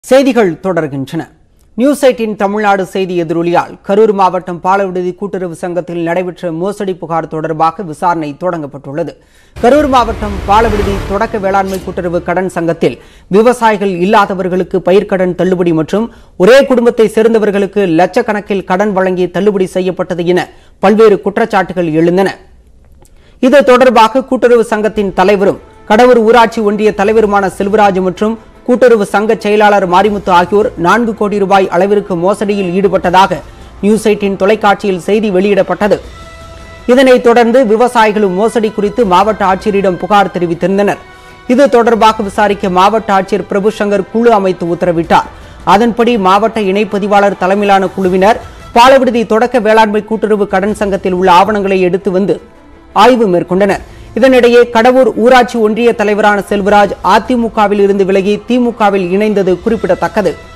செய்திகள் தொடர்கின்றன news eighteen Tamil Nadu செய்தி எதிரொலியால் கரூர் மாவட்டம் பாலவிடுதி கூட்டுறவு சங்கத்தில் நடைபெற்ற மோசடி புகார் தொடர்பாக விசாரணை தொடங்கப்பட்டுள்ளது கரூர் மாவட்டம் பாலவிடுதி தொடக்க வேளாண்மை கூட்டுறவு கடன் சங்கத்தில் விவசாயிகள் இல்லாதவர்களுக்கு பயிர்க்கடன் தள்ளுபடி மற்றும் ஒரே குடும்பத்தை சேர்ந்தவர்களுக்கு லட்சக்கணக்கில் கடன் வழங்கி தள்ளுபடி செய்யப்பட்டது என பல்வேறு குற்றச்சாட்டுகள் எழுந்தன இது தொடர்பாக கூட்டுறவு சங்கத்தின் தலைவரும் கடவுர் ஊராட்சி ஒன்றிய தலைவருமான செல்வராஜ் மற்றும் கூட்டுறவு சங்க செயலாளர் மாரிமுத்து ஆகியோர் நான்கு கோடி ரூபாய் அளவிற்கு மோசடியில் ஈடுபட்டதாக நியூஸ் எயிட்டின் தொலைக்காட்சியில் செய்தி வெளியிடப்பட்டது இதனைத் தொடர்ந்து விவசாயிகளும் மோசடி குறித்து மாவட்ட ஆட்சியரிடம் புகார் தெரிவித்திருந்தனர் இது தொடர்பாக விசாரிக்க மாவட்ட ஆட்சியர் பிரபு சங்கர் குழு அமைத்து உத்தரவிட்டார் அதன்படி மாவட்ட இணைப்பதிவாளர் தலைமையிலான குழுவினர் பாலவிடுதி தொடக்க வேளாண்மை கூட்டுறவு கடன் சங்கத்தில் உள்ள ஆவணங்களை எடுத்து வந்து ஆய்வு மேற்கொண்டனர் இதனிடையே கடவூர் ஊராட்சி ஒன்றிய தலைவரான செல்வராஜ் அதிமுகவில் இருந்து விலகி திமுகவில் இணைந்தது குறிப்பிடத்தக்கது